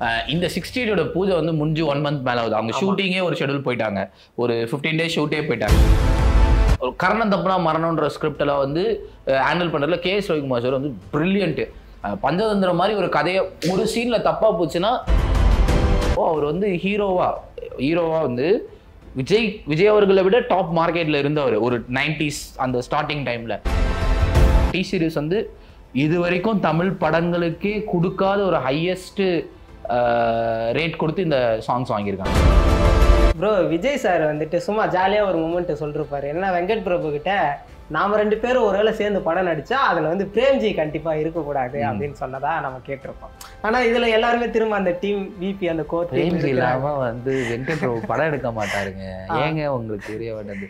அஹ் இந்த சிக்ஸ்டியோட பூஜை வந்து முடிஞ்சு ஒன் மந்த் மேல ஆகுது அவங்க ஷூட்டிங்கே ஒரு ஷெடியூல் போயிட்டாங்க ஒரு ஃபிஃப்டீன் டேஸ் ஷூட்டே போயிட்டாங்க ஒரு கரணம் தப்புனா மரணம்ன்ற ஸ்கிரிப்டில் வந்து ஹேண்டில் பண்ணுறதுல கே எஸ் ரவிக்குமார் சார் வந்து ப்ரில்லியன்ட்டு பஞ்சதந்திரம் மாதிரி ஒரு கதையை ஒரு சீனில் தப்பாக போச்சுன்னா ஓ அவர் வந்து ஹீரோவா ஹீரோவா வந்து விஜய் விஜய் அவர்களை விட டாப் மார்க்கெட்ல இருந்தவர் ஒரு நைன்டிஸ் அந்த ஸ்டார்டிங் டைம்ல டி சீரிஸ் வந்து இது வரைக்கும் தமிழ் படங்களுக்கே கொடுக்காத ஒரு ஹையஸ்ட் ரேட் கொடுத்து இந்த சாங்ஸ் வாங்கியிருக்காங்க ப்ரோ விஜய் சார் வந்துட்டு சும்மா ஜாலியாக ஒரு மூமெண்ட் சொல்லிருப்பாரு என்ன வெங்கட் பிரபு கிட்ட நாம ரெண்டு பேரும் ஒருவேளை சேர்ந்து படம் நடிச்சா அதுல வந்து பிரேம்ஜி கண்டிப்பா இருக்கக்கூடாது அப்படின்னு சொன்னதா நம்ம கேட்டிருப்போம் ஆனா இதுல எல்லாருமே திரும்ப அந்த டீம் விபி அந்த கோர் பிரேம்ஜி இல்லாம வந்து வெங்கட் பிரபு படம் எடுக்க மாட்டாருங்க ஏங்க உங்களுக்கு தெரிய வேண்டியது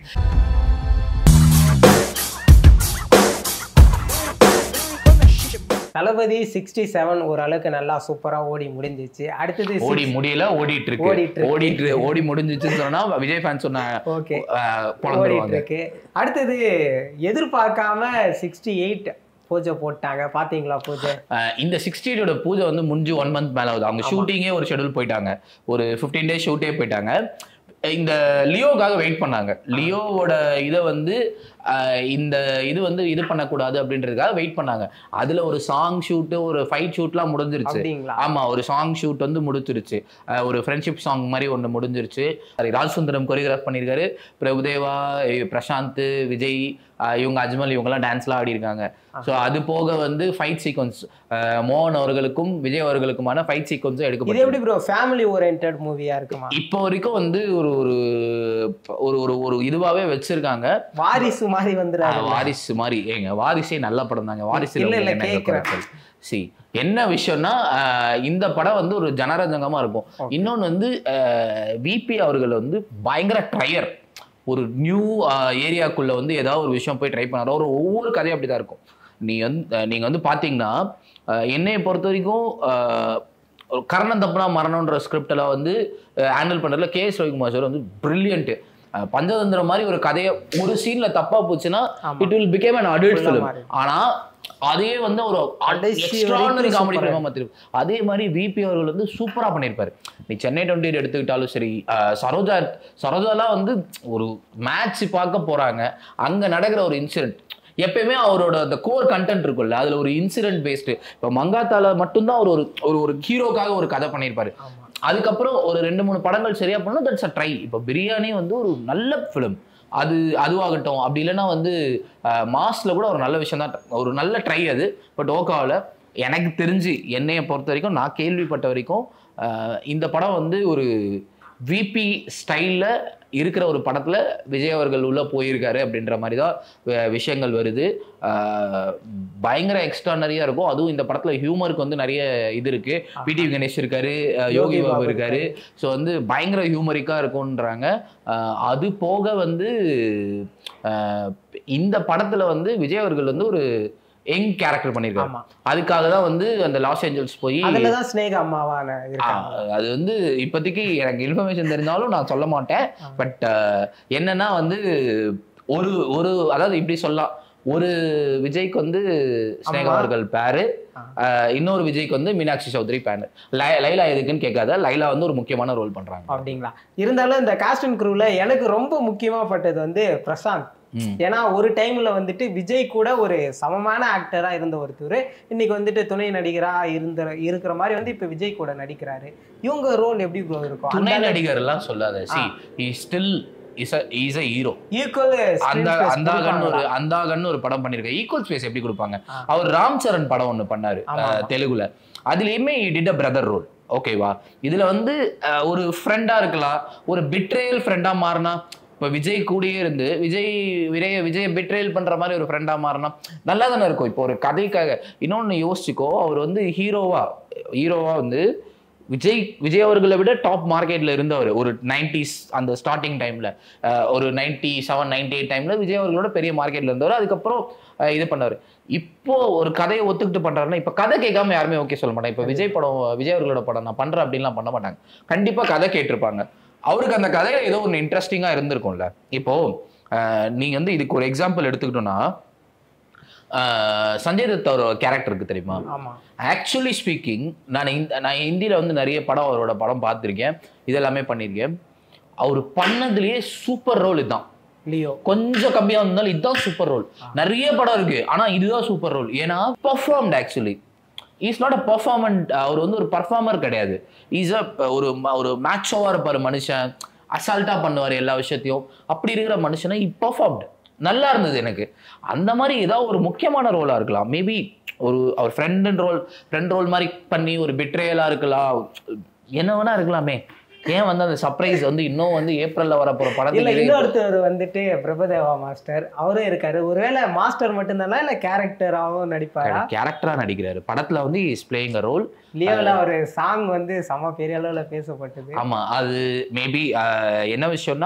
தளபதி சிக்ஸ்டி செவன் ஓரளவுக்கு நல்லா சூப்பரா ஓடி முடிஞ்சிச்சு அடுத்தது ஓடி முடியல ஓடிட்டு இருக்கு ஓடிட்டு இருக்கு. ஓடிட்டு ஓடி முடிஞ்சிச்சுன்னு சொன்னா விஜய் ஃபேன் சொன்ன ஓகே அஹ், ஓடிட்டு பொழந்துருவாங்க இருக்கு அடுத்தது எதிர்பார்க்காம சிக்ஸ்டி எயிட் பூஜை போட்டாங்க பாத்தீங்களா பூஜை அஹ் இந்த சிக்ஸ்டியோட பூஜை வந்து முடிஞ்சு ஒன் மந்த் மேல ஆகுது அவங்க ஷூட்டிங்கே ஒரு ஷெடியூல் போயிட்டாங்க ஒரு ஃபிஃப்டீன் டேஸ் ஷூட்டே போயிட்டாங்க இந்த லியோக்காக வெயிட் பண்ணாங்க லியோவோட இதை வந்து அஹ் இந்த இது வந்து இது பண்ணக்கூடாது அப்படின்றதுக்காக வெயிட் பண்ணாங்க அதுல ஒரு சாங் ஷூட்டு ஒரு ஃபைட் ஷூட்லாம் முடிஞ்சிருச்சு அப்படிங்களா ஆமா ஒரு சாங் ஷூட் வந்து முடிச்சிருச்சு அஹ் ஒரு ஃப்ரெண்ட்ஷிப் சாங் மாதிரி ஒன்று முடிஞ்சிருச்சு அது ராஜ் சுந்தரம் கொரியோகிராஃப் பண்ணியிருக்காரு பிரபுதேவா இ- பிரசாந்த் விஜய் அஹ் இவங்க அஜ்மல் இவங்கெல்லாம் டான்ஸ்லாம் ஆடி இருக்காங்க ஸோ அது போக வந்து ஃபைட் சீக்வன்ஸ் மோகன் அவர்களுக்கும் விஜய் அவர்களுக்குமான ஃபைட் சீக்வன்ஸும் இது எடுக்கப்பட்டு எப்படி ப்ரோ ஃபேமிலி ஓரியன்ட் மூவியா இருக்குமா இப்போ வரைக்கும் வந்து ஒரு ஒரு ஒரு ஒரு ஒரு இதுவாகவே வச்சிருக்காங்க வாரிசு மாதிரி வந்துடாது அஹ் வாரிசு மாதிரி ஏங்க வாரிசே நல்ல படம் தாங்க வாரிசு இல்ல, இல்ல, கேக்குறேன். சி என்ன விஷயம்னா அஹ், இந்த படம் வந்து ஒரு ஜனரஞ்சகமா இருக்கும் Okay. இன்னொன்னு வந்து விபி அவர்கள் வந்து பயங்கர ட்ரையர் ஒரு நியூ ஏரியாக்குள்ள வந்து ஏதாவது ஒரு விஷயம் போய் ட்ரை பண்ணாரு ஒரு ஒவ்வொரு கதையும் அப்படிதான் இருக்கும் நீ வந்து அஹ், நீங்க வந்து பாத்தீங்கன்னா அஹ், என்னைய பொறுத்த வரைக்கும் அஹ், ஒரு கரணம் தப்புனா மரணம்ன்ற ஸ்கிரிப்டில் வந்து ஹேண்டில் பண்ணுறதுல கே எஸ் ரவிக்குமார் சார் வந்து ப்ரில்லியன்ட்டு பஞ்சதந்திரம் மாதிரி ஒரு கதையை ஒரு சீன்ல தப்பா போச்சுன்னா ஆமா. It will become an adult Full-ஆ film மாறி. ஆனா அதே வந்து ஒரு கடைசி எக்ஸ்ட்ரானரி வரைக்கும் காமெடி super-ஆ ஃபிலிமா மாத்திருக்கு அதே மாதிரி விபி அவர்கள் வந்து சூப்பரா பண்ணியிருப்பாரு நீ சென்னை டுவெண்ட்டி எடுத்துக்கிட்டாலும் சரி அஹ், சரோஜா சரோஜாலாம் வந்து ஒரு மேட்ச் பார்க்க போறாங்க அங்க நடக்கிற ஒரு இன்சிடென்ட் எப்பயுமே அவரோட அந்த கோர் கண்டென்ட் இருக்கும்ல அதுல ஒரு இன்சிடென்ட் பேஸ்டு இப்போ மங்காத்தால மட்டும்தான் அவர் ஒரு ஒரு ஒரு ஹீரோக்காக ஒரு கதை பண்ணியிருப்பாரு ஆமா அதுக்கப்புறம் ஒரு ரெண்டு மூணு படங்கள் சரியா பண்ணணும் தட்ஸ் அ ட்ரை இப்போ பிரியாணி வந்து ஒரு நல்ல ஃபிலிம் அது அதுவாகட்டும் அப்படி இல்லைன்னா வந்து மாஸ்ல கூட ஒரு நல்ல விஷயம் தான் ஒரு நல்ல ட்ரை அது பட் ஓகாவில் எனக்கு தெரிஞ்சு என்னைய பொறுத்த வரைக்கும் நான் கேள்விப்பட்ட வரைக்கும் அஹ், இந்த படம் வந்து ஒரு விபி ஸ்டைலில் இருக்கிற ஒரு படத்தில் விஜய் அவர்கள் உள்ளே போயிருக்காரு அப்படின்ற மாதிரி தான் வி- விஷயங்கள் வருது அஹ், பயங்கர எக்ஸ்ட்ரானரியாக இருக்கும் அதுவும் இந்த படத்தில் ஹியூமருக்கு வந்து நிறைய இது இருக்கு பிடி கணேஷ் இருக்காரு அஹ், யோகி பாபு இருக்காரு ஸோ வந்து பயங்கர ஹியூமரிக்காக இருக்கும்ன்றாங்க அஹ், அது போக வந்து அஹ், இந்த படத்தில் வந்து விஜய் அவர்கள் வந்து ஒரு யங் கேரக்டர் பண்ணியிருக்காரு ஆமா அதுக்காக தான் வந்து அந்த லாஸ் ஏஞ்சல்ஸ் போய் அதுலதான் ஸ்னேக அம்மாவான இருக்காங்க ஆ, அது வந்து இப்போதைக்கு எனக்கு இன்ஃபர்மேஷன் தெரிஞ்சாலும் நான் சொல்ல மாட்டேன் ஆ. பட் என்னன்னா வந்து ஒரு ஒரு அதாவது இப்படி சொல்லலாம் ஒரு விஜய்க்கு வந்து ஸ்னேகா ஆமா. அவர்கள் பேரு ஆ. அஹ், இன்னொரு விஜய்க்கு வந்து மீனாட்சி சௌத்ரி பேனு லை- லைலா எதுக்குன்னு கேட்காத லைலா வந்து ஒரு முக்கியமான ரோல் பண்றாங்க அப்படிங்களா இருந்தாலும் இந்த காஸ்ட் அண்ட் க்ரூல எனக்கு ரொம்ப முக்கியமா பட்டது வந்து பிரசாந்த் ம். ஏன்னா ஒரு டைம்ல வந்துட்டு விஜய் கூட ஒரு சமமான ஆக்டரா இருந்த ஒருத்தர் இன்னைக்கு வந்துட்டு துணை நடிகரா இருந்த இருக்கிற மாதிரி வந்து இப்ப விஜய் கூட நடிக்கிறாரு இவங்க ரோல் எப்படி ப்ரோ இருக்கும் துணை நடிகர் எல்லாம் சொல்லாத see he still is is a hero equal அந்த அந்தாகன்னு ஒரு அந்தாகன்னு ஒரு படம் பண்ணிருக்காரு ஈக்குவல் ஸ்பேஸ் எப்படி கொடுப்பாங்க ஆ. அவர் ராம் சரண் படம் ஒண்ணு பண்ணாரு ஆமா, அஹ், ஆமா. தெலுங்குல அதுலயுமே டிட் அ பிரதர் ரோல் ஓகேவா இதுல வந்து அஹ், ஒரு ஃப்ரெண்டா இருக்கலாம் ஒரு பிட்ரேயல் ஃப்ரெண்டா மாறினா இப்போ விஜய் கூடயே இருந்து விஜய் விஜய விஜய் பிட்ரேல் பண்ற மாதிரி ஒரு ஃப்ரெண்டா மாறினா நல்லா தானே இருக்கும் இப்போ ஒரு கதைக்காக இன்னொன்னு யோசிச்சுக்கோ அவர் வந்து ஹீரோவா ஹீரோவா வந்து விஜய் விஜய் அவர்களை விட டாப் மார்க்கெட்ல இருந்தவர் ஒரு நைன்டிஸ் அந்த ஸ்டார்டிங் டைம்ல ஒரு நைன்டி செவன் நைன்டி எயிட் டைம்ல விஜய் அவர்களோட பெரிய மார்க்கெட்ல இருந்தவர் அதுக்கப்புறம் அஹ், இது பண்ணாரு இப்போ ஒரு கதையை ஒத்துக்கிட்டு பண்றாருன்னா இப்போ கதை கேட்காம யாருமே ஓகே சொல்ல மாட்டாங்க இப்போ விஜய் படம் விஜய் அவர்களோட படம் நான் பண்றேன் அப்படின்லாம் பண்ண மாட்டாங்க கண்டிப்பா கதை கேட்டிருப்பாங்க அவருக்கு அந்த கதையில ஏதோ ஒன்று இன்ட்ரெஸ்டிங்கா இருந்திருக்கும்ல இப்போ அஹ், நீங்க வந்து இதுக்கு ஒரு எக்ஸாம்பிள் எடுத்துக்கிட்டோம்னா ஆஹ் சஞ்சய் தத் அவரோட கேரக்டர் இருக்கு தெரியுமா ஆமா ஆக்சுவலி ஸ்பீக்கிங் நான் இந்த நான் ஹிந்தியில் வந்து நிறைய படம் அவரோட படம் பார்த்துருக்கேன் இதெல்லாமே பண்ணியிருக்கேன் அவர் பண்ணதுலேயே சூப்பர் ரோல் இதுதான் லியோ கொஞ்சம் கம்மியாக இருந்தாலும் இதுதான் சூப்பர் ரோல் நிறைய படம் இருக்கு ஆனால் இதுதான் சூப்பர் ரோல் ஏன்னா performed actually is not a performant அவர் வந்து ஒரு பர்ஃபார்மர் கிடையாது இஸ் அ ஒரு ம- ஒரு மேட்சோவாக இருப்பார் மனுஷன் அசால்ட்டாக பண்ணுவார் எல்லா விஷயத்தையும் அப்படி இருக்கிற மனுஷனை இ பர்ஃபார்ம்டு நல்லா இருந்தது எனக்கு அந்த மாதிரி ஏதாவது ஒரு முக்கியமான ரோலாக இருக்கலாம் மேபி ஒரு அவர் ஃப்ரெண்ட் ரோல் ஃப்ரெண்ட் ரோல் மாதிரி பண்ணி ஒரு பிட்ரேயலாக இருக்கலாம் என்ன வேணா இருக்கலாமே ஏன் வந்து அந்த சர்ப்ரைஸ் வந்து இன்னும் வந்து ஏப்ரல்ல வர போற இல்ல படத்துக்கு இன்னொருத்தர் வந்துட்டு பிரபுதேவா மாஸ்டர் அவரும் இருக்காரு ஒருவேளை மாஸ்டர் மட்டும்தானா இல்ல கேரக்டராகவும் நடிப்பாரா கேரக்டரா நடிக்கிறாரு படத்துல வந்து இஸ் பிளேயிங் அ ரோல் லியோல ஒரு சாங் வந்து செம பெரிய அளவுல பேசப்பட்டது ஆமா அது மேபி என்ன விஷயம்னா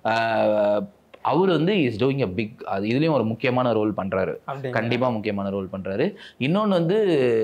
ஆஹ், அவர் வந்து இஸ் டூயிங் அ பிக் அது இதுலயும் ஒரு முக்கியமான ரோல் பண்றாரு அப்படி கண்டிப்பா முக்கியமான ரோல் பண்றாரு இன்னொன்னு வந்து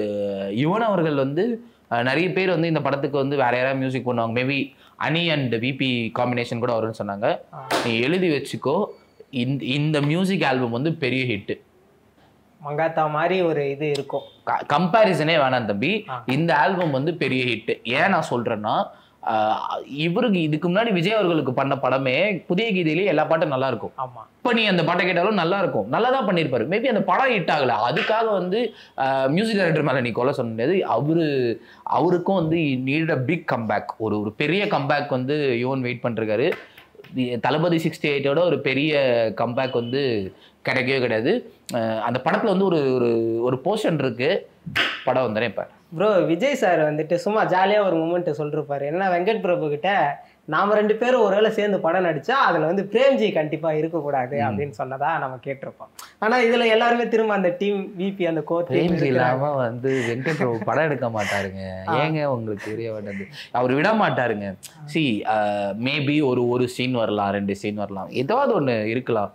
யுவன் அவர்கள் வந்து அஹ், நிறைய பேர் வந்து இந்த படத்துக்கு வந்து வேற யாராவது மியூசிக் பண்ணுவாங்க மேபி அனி அண்ட் விபி காம்பினேஷன் கூட வரும்னு சொன்னாங்க ஆ. நீ எழுதி வச்சுக்கோ இந்த இந்த மியூசிக் ஆல்பம் வந்து பெரிய ஹிட் மங்காத்தா மாதிரி ஒரு இது இருக்கும் கம்பேரிசனே வேணாம் தம்பி ஆ. இந்த ஆல்பம் வந்து பெரிய ஹிட் ஏன் நான் சொல்றேன்னா ஆஹ், இவருக்கு இதுக்கு முன்னாடி விஜய் அவர்களுக்கு பண்ண படமே புதிய கீதையிலேயே எல்லா பாட்டும் நல்லா இருக்கும் ஆமா இப்போ நீ அந்த பாட்டை கேட்டாலும் நல்லா இருக்கும் நல்லா தான் பண்ணியிருப்பாரு மேபி அந்த படம் ஹிட் ஆகல அதுக்காக வந்து மியூசிக் டைரக்டர் மேலே நீ கொலை சொல்ல முடியாது அவரு அவருக்கும் வந்து நீட் அ பிக் கம்பேக் ஒரு ஒரு பெரிய கம்பேக் வந்து யுவன் வெயிட் பண்ணிருக்காரு தி- தளபதி சிக்ஸ்டி எயிட்டோட ஒரு பெரிய கம்பேக் வந்து கிடைக்கவே கிடையாது அஹ் அந்த படத்தில் வந்து ஒரு ஒரு ஒரு போர்ஷன் இருக்கு படம் வந்துடுறேன் இப்போ ப்ரோ விஜய் சார் வந்துட்டு சும்மா ஜாலியா ஒரு மூமெண்ட் சொல்லிருப்பாரு என்ன வெங்கட் பிரபு கிட்ட நாம ரெண்டு பேரும் ஒருவேளை சேர்ந்து படம் நடிச்சா அதுல வந்து பிரேம்ஜி கண்டிப்பா இருக்கக்கூடாது அப்படின்னு சொன்னதா நம்ம கேட்டிருப்போம் ஆனா இதுல எல்லாருமே திரும்ப அந்த டீம் விபி அந்த கோர் பிரேம்ஜி இல்லாம வந்து வெங்கட் பிரபு படம் எடுக்க மாட்டாருங்க ஏங்க உங்களுக்கு தெரிய வேண்டாது அவர் விட மாட்டாருங்க சி மேபி ஒரு ஒரு சீன் வரலாம் ரெண்டு சீன் வரலாம் ஏதாவது ஒன்று இருக்கலாம்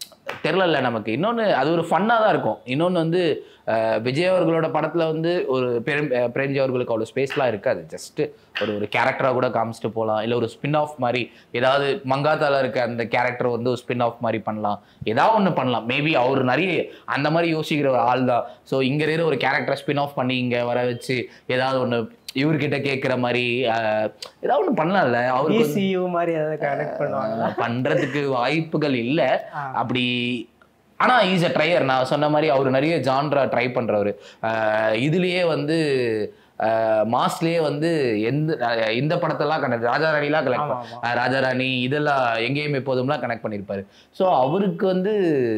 தெரிலல நமக்கு இன்னொன்று அது ஒரு ஃபன்னாக தான் இருக்கும் இன்னொன்று வந்து அஹ், விஜய் அவர்களோட படத்தில் வந்து ஒரு பெரும் அஹ், பிரேம்ஜி அவர்களுக்கு அவ்வளோ ஸ்பேஸ்லாம் இருக்காது ஜஸ்ட்டு ஒரு ஒரு கேரக்டராக கூட காமிச்சிட்டு போகலாம் இல்லை ஒரு ஸ்பின் ஆஃப் மாதிரி ஏதாவது மங்காத்தால இருக்க அந்த கேரக்டர் வந்து ஒரு ஸ்பின் ஆஃப் மாதிரி பண்ணலாம் ஏதாவது ஒன்று பண்ணலாம் மேபி அவர் நிறைய அந்த மாதிரி யோசிக்கிற ஒரு ஆள் தான் ஸோ இங்கே இருக்கிற ஒரு கேரக்டரை ஸ்பின் ஆஃப் பண்ணி இங்கே வர வச்சு ஏதாவது ஒன்று இவர்கிட்ட கேட்குற மாதிரி அஹ், ஏதாவது ஒன்று பண்ணலாம்ல அவருக்கு வந்து- பிசியூ மாதிரி ஏதாவது கனெக்ட் பண்ணுவாங்க அஹ், பண்றதுக்கு வாய்ப்புகள் இல்ல ஆ. அப்படி ஆனா இஸ் அ ட்ரையர் நான் சொன்ன மாதிரி அவர் நிறைய ஜான்ரா ட்ரை பண்றவர் இதுலயே வந்து மாஸ்லயே வந்து எந்த அஹ், இந்த படத்தெல்லாம் கனெக்ட் ராஜா ராணிலாம் கனெக்ட் ஆமா ஆமா அஹ் ராஜா ராணி இதெல்லாம் எங்கேயும் எப்போதும்லாம் கனெக்ட் பண்ணியிருப்பாரு ஸோ அவருக்கு வந்து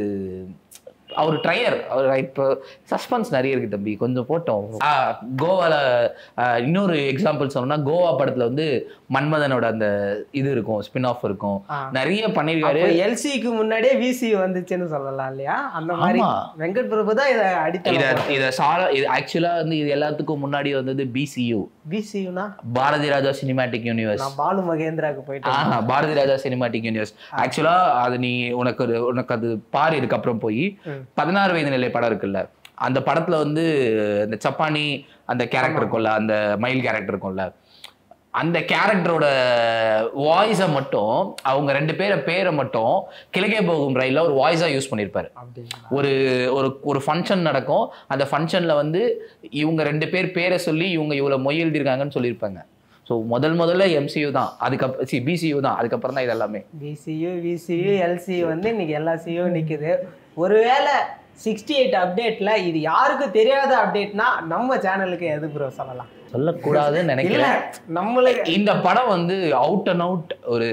அவர் ட்ரையர் அவர் இப்போ சஸ்பென்ஸ் நிறைய இருக்கு தம்பி கொஞ்சம் போட்டோம் கோவால இன்னொரு எக்ஸாம்பிள் சொன்னோம்னா கோவா படத்துல வந்து மன்மதனோட அந்த இது இருக்கும் ஸ்பின் ஆஃப் இருக்கும் ஆ. நிறைய பண்ணியிருக்காரு எல்சிக்கு முன்னாடியே விசி வந்துச்சுன்னு சொல்லலாம் இல்லையா அந்த மாதிரி ஆமா. வெங்கட் பிரபு தான் இதை இத அடித்தளம் இத சால இது ஆக்சுவலா வந்து இது எல்லாத்துக்கும் முன்னாடி வந்தது பிசியு பிசியூனா பாரதி ராஜா சினிமேட்டிக் யூனிவர்ஸ் நான் பாலு மகேந்திராக்கு போயிட்டு ஆஹா Bharathi Raja cinematic universe actually அது நீ உனக்கு ஒரு உனக்கு அது பாரு இதுக்கப்புறம் போய் ம். பதினாறு வயது நிலை படம் இருக்குல்ல அந்த படத்துல வந்து இந்த சப்பானி அந்த கேரக்டர் இருக்கும்ல அந்த மயில் கேரக்டர் இருக்கும்ல அந்த கேரக்டரோட வாய்ஸை மட்டும் அவங்க ரெண்டு பேரை பேரை மட்டும் கிழக்கே போகும் ரயில்ல ஒரு வாய்ஸா யூஸ் பண்ணியிருப்பாரு அப்படிங்களா ஒரு ஒரு ஒரு ஃபங்க்ஷன் நடக்கும் அந்த ஃபங்க்ஷனில் வந்து இவங்க ரெண்டு பேர் பேரை சொல்லி இவங்க இவ்வளோ மொய் எழுதியிருக்காங்கன்னு சொல்லியிருப்பாங்க ஸோ முதல் முதல்ல எம்சியூ தான் அதுக்கப்புறம் சி பிசியூ தான் அதுக்கப்புறம் தான் இது எல்லாமே பிசியு விசியு எல்சியு வந்து இன்னைக்கு எல்லா சியூ நிக்குது ஒருவேளை சிக்ஸ்டி எயிட் அப்டேட்ல இது யாருக்கும் தெரியாத அப்டேட்னா நம்ம சேனலுக்கு எது ப்ரோ சொல்லலாம் சொல்லக்கூடாதுன்னு இல்ல நினைக்கிறேன் நம்மளுக்கு இந்த படம் வந்து அவுட் அண்ட் அவுட் ஒரு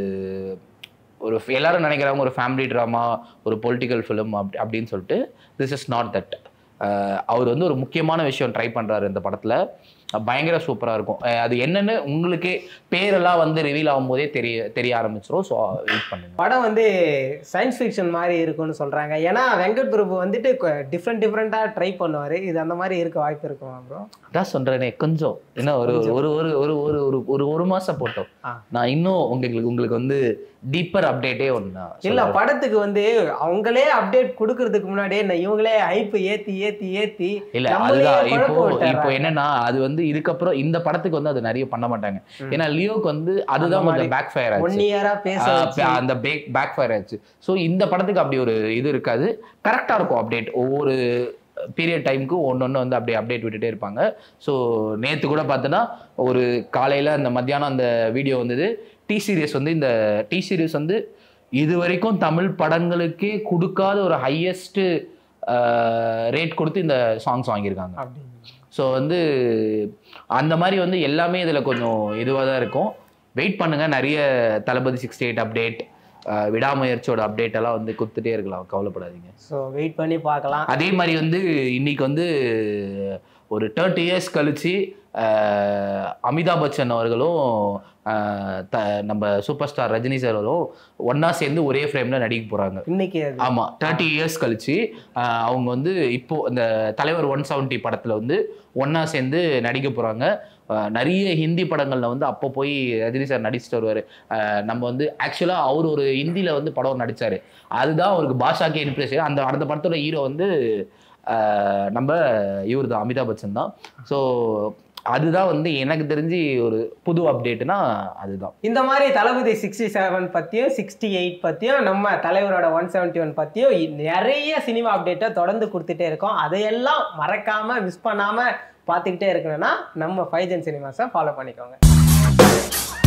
ஒரு எல்லாரும் நினைக்கிறாங்க ஒரு ஃபேமிலி ட்ராமா ஒரு பொலிட்டிக்கல் ஃபிலிம் அப்படி அப்படின்னு சொல்லிட்டு திஸ் இஸ் நாட் தட் அவர் வந்து ஒரு முக்கியமான விஷயம் ட்ரை பண்றாரு இந்த படத்துல பயங்கர சூப்பரா இருக்கும் அஹ் அது என்னன்னு உங்களுக்கே பேரெல்லாம் வந்து ரிவீல் ஆகும்போதே தெரிய தெரிய ஆரம்பிச்சிரும் ஸோ வெயிட் பண்ணுங்க படம் வந்து சயின்ஸ் ஃபிக்ஷன் மாதிரி இருக்கும்னு சொல்றாங்க ஏன்னா வெங்கட் பிரபு வந்துட்டு டிஃப்ரெண்ட் டிஃப்ரெண்டா ட்ரை பண்ணுவாரு இது அந்த மாதிரி இருக்க வாய்ப்பு இருக்குமா ப்ரோ அதான் சொல்றேனே கொஞ்சம் என்ன ஒரு ஒரு ஒரு ஒரு ஒரு ஒரு ஒரு ஒரு மாசம் போட்டோம் ஆ. நான் இன்னும் உங்களுக்கு உங்களுக்கு வந்து டீப்பர் அப்டேட்டே ஒன்று இல்ல படத்துக்கு வந்து அவங்களே அப்டேட் கொடுக்கறதுக்கு முன்னாடியே நான் இவங்களே ஹைப் ஏத்தி ஏத்தி ஏத்தி இல்ல நம்மளையே அதுதான் இப்போ குழப்ப விட்டுறாங்க. இப்போ என்னன்னா அது வந்து வந்து இதுக்கப்புறம் இந்த படத்துக்கு வந்து அது நிறைய பண்ண மாட்டாங்க ம். ஏன்னா லியோக்கு வந்து அதுதான் அந்த கொஞ்சம் பேக் ஃபயர் ஒன் ஆச்சு இயரா பேச ஆஹ் வச்சு ப- அந்த பேக் பேக் ஃபயர் ஆச்சு ஸோ இந்த படத்துக்கு அப்படி ஒரு இது இருக்காது கரெக்டாக இருக்கும் அப்டேட் ஒவ்வொரு பீரியட் டைமுக்கு ஒன்று ஒன்று வந்து அப்படியே அப்டேட் விட்டுட்டே இருப்பாங்க ஸோ நேற்று கூட பார்த்தோன்னா ஒரு காலையில் அந்த மத்தியானம் அந்த வீடியோ வந்தது டி சீரியஸ் வந்து இந்த டி சீரியஸ் வந்து இது வரைக்கும் தமிழ் படங்களுக்கே கொடுக்காத ஒரு ஹையஸ்ட் ரேட் கொடுத்து இந்த சாங்ஸ் வாங்கியிருக்காங்க அப்படி ஸோ வந்து அந்த மாதிரி வந்து எல்லாமே இதில் கொஞ்சம் இதுவாக தான் இருக்கும் வெயிட் பண்ணுங்க நிறைய தளபதி சிக்ஸ்டி எயிட் அப்டேட் விடாமுயற்சியோட அப்டேட் எல்லாம் வந்து கொடுத்துட்டே இருக்கலாம் கவலைப்படாதீங்க ஸோ வெயிட் பண்ணி பார்க்கலாம் அதே மாதிரி வந்து இன்னைக்கு வந்து ஒரு தேர்ட்டி இயர்ஸ் கழிச்சு அஹ், அமிதாப் பச்சன் அவர்களும் அஹ், த நம்ம சூப்பர் ஸ்டார் ரஜினி சார் அவர்களும் ஒண்ணா சேர்ந்து ஒரே ஃப்ரேம்ல நடிக்க போறாங்க இன்னைக்கு அது ஆமா தேர்ட்டி இயர்ஸ் கழிச்சு ஆஹ், அவங்க வந்து இப்போ இந்த தலைவர் ஒன் செவன்ட்டி படத்துல வந்து ஒண்ணா சேர்ந்து நடிக்க போறாங்க ஆஹ், நிறைய ஹிந்தி படங்கள்ல வந்து அப்போ போய் ரஜினி சார் நடிச்சுட்டு வருவாரு ஆஹ், நம்ம வந்து ஆக்சுவலா அவர் ஒரு ஹிந்தில வந்து படம் நடிச்சாரு அதுதான் அவருக்கு பாஷாக்கே இன்ட்ரெஸ்ட் அந்த அந்த படத்தோட ஹீரோ வந்து ஆஹ், நம்ம இவர் தான் அமிதாப் பச்சன் தான் ஸோ அதுதான் வந்து எனக்கு தெரிஞ்சு ஒரு புது அப்டேட்னா அதுதான் இந்த மாதிரி தளபதி சிக்ஸ்டி செவன் பற்றியும் சிக்ஸ்டி எயிட் பற்றியும் நம்ம தலைவரோட ஒன் செவன்ட்டி ஒன் பற்றியும் நிறைய சினிமா அப்டேட்டை தொடர்ந்து கொடுத்துட்டே இருக்கோம் அதையெல்லாம் மறக்காமல் மிஸ் பண்ணாமல் பார்த்துக்கிட்டே இருக்கணும்னா நம்ம ஃபைவ் ஜென் சினிமாஸை ஃபாலோ பண்ணிக்கோங்க